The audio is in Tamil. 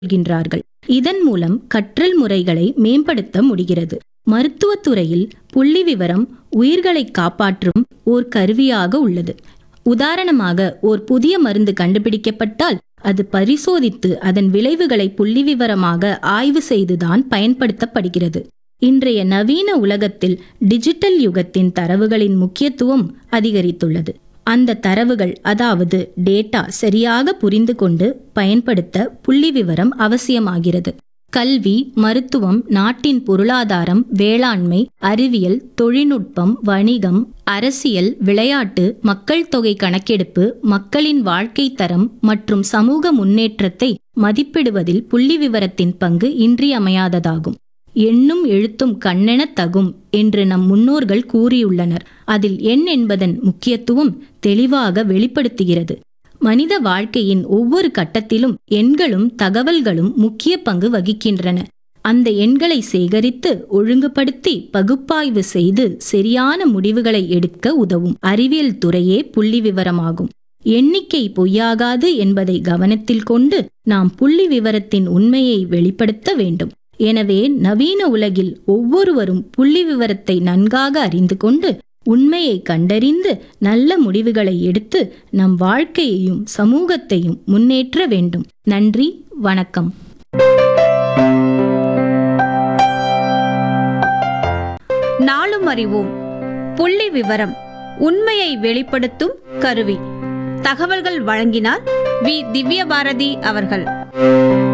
கொள்கின்றார்கள் இதன் மூலம் கற்றல் முறைகளை மேம்படுத்த முடிகிறது மருத்துவத் துறையில் புள்ளி விவரம் உயிர்களை காப்பாற்றும் ஓர் கருவியாக உள்ளது உதாரணமாக ஓர் புதிய மருந்து கண்டுபிடிக்கப்பட்டால் அது பரிசோதித்து அதன் விளைவுகளை புள்ளிவிவரமாக ஆய்வு செய்துதான் பயன்படுத்தப்படுகிறது இன்றைய நவீன உலகத்தில் டிஜிட்டல் யுகத்தின் தரவுகளின் முக்கியத்துவம் அதிகரித்துள்ளது அந்த தரவுகள் அதாவது டேட்டா சரியாக புரிந்து கொண்டு பயன்படுத்த புள்ளிவிவரம் அவசியமாகிறது கல்வி மருத்துவம் நாட்டின் பொருளாதாரம் வேளாண்மை அறிவியல் தொழில்நுட்பம் வணிகம் அரசியல் விளையாட்டு மக்கள் தொகை கணக்கெடுப்பு மக்களின் வாழ்க்கை தரம் மற்றும் சமூக முன்னேற்றத்தை மதிப்பிடுவதில் புள்ளிவிவரத்தின் பங்கு இன்றியமையாததாகும் எண்ணும் எழுத்தும் கண்ணெனத் தகும் என்று நம் முன்னோர்கள் கூறியுள்ளனர் அதில் எண் என்பதன் முக்கியத்துவம் தெளிவாக வெளிப்படுத்துகிறது மனித வாழ்க்கையின் ஒவ்வொரு கட்டத்திலும் எண்களும் தகவல்களும் முக்கிய பங்கு வகிக்கின்றன அந்த எண்களை சேகரித்து ஒழுங்குபடுத்தி பகுப்பாய்வு செய்து சரியான முடிவுகளை எடுக்க உதவும் அறிவியல் துறையே புள்ளி விவரமாகும் எண்ணிக்கை பொய்யாகாது என்பதை கவனத்தில் கொண்டு நாம் புள்ளி விவரத்தின் உண்மையை வெளிப்படுத்த வேண்டும் எனவே நவீன உலகில் ஒவ்வொருவரும் புள்ளி விவரத்தை நன்காக அறிந்து கொண்டு உண்மையை கண்டறிந்து நல்ல முடிவுகளை எடுத்து நம் வாழ்க்கையையும் சமூகத்தையும் முன்னேற்ற வேண்டும் நன்றி வணக்கம் நாளும் அறிவோம் புள்ளி விவரம் உண்மையை வெளிப்படுத்தும் கருவி தகவல்கள் வழங்கினார் வி திவ்யபாரதி அவர்கள்